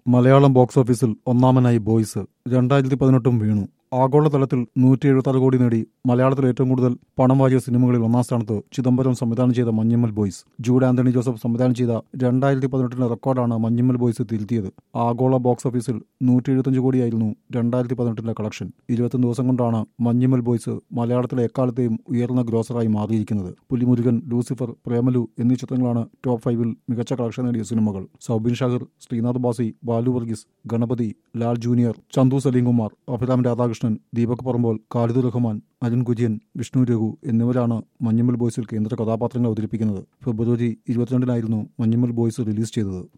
Malayalam box ഓഫീസിൽ ഒന്നാമനായി boys രണ്ടായിരത്തി പതിനെട്ടും വീണു ആഗോളതലത്തിൽ നൂറ്റി എഴുപത്തി കോടി നേടി മലയാളത്തിൽ ഏറ്റവും കൂടുതൽ പണം വാരിയ സിനിമകളിൽ ഒന്നാം സ്ഥാനത്ത് ചിദംബരം സംവിധാനം ചെയ്ത മഞ്ഞമ്മൽ ബോയ്സ് ജൂഡ് ആന്റണി ജോസഫ് സംവിധാനം ചെയ്ത രണ്ടായിരത്തി പതിനെട്ടിലെ റെക്കോർഡാണ് മഞ്ഞമ്മൽ ബോയ്സ് തിരുത്തിയത് ആഗോള ബോക്സ് ഓഫീസിൽ നൂറ്റി എഴുപത്തഞ്ച് കോടിയായിരുന്നു രണ്ടായിരത്തി പതിനെട്ടിലെ കളക്ഷൻ ഇരുപത്തൊന്ന് ദിവസം കൊണ്ടാണ് മഞ്ഞമ്മൽ ബോയ്സ് മലയാളത്തിലെ എക്കാലത്തെയും ഉയർന്ന ഗ്രോസറായി മാറിയിരിക്കുന്നത് പുലിമുരുകൻ ലൂസിഫർ പ്രേമലു എന്നീ ചിത്രങ്ങളാണ് ടോപ്പ് ഫൈവിൽ മികച്ച കളക്ഷൻ നേടിയ സിനിമകൾ സൗബിൻ ഷാഹിർ ശ്രീനാഥ് ബാസി ബാലു വർഗീസ് ഗണപതി ലാൽ ജൂനിയർ ചന്തു സലീംകുമാർ അഭിരാം രാധാകൃഷ്ണൻ ദീപക് പറമ്പോൾ ഖാലിദ് റഹ്മാൻ അരുൺ കുര്യൻ വിഷ്ണു രഘു എന്നിവരാണ് മഞ്ഞമ്മൽ ബോയ്സിൽ കേന്ദ്ര കഥാപാത്രങ്ങൾ അവതരിപ്പിക്കുന്നത് ഫെബ്രുവരി ഇരുപത്തിരണ്ടിനായിരുന്നു മഞ്ഞമ്മൽ ബോയ്സ് റിലീസ് ചെയ്തത്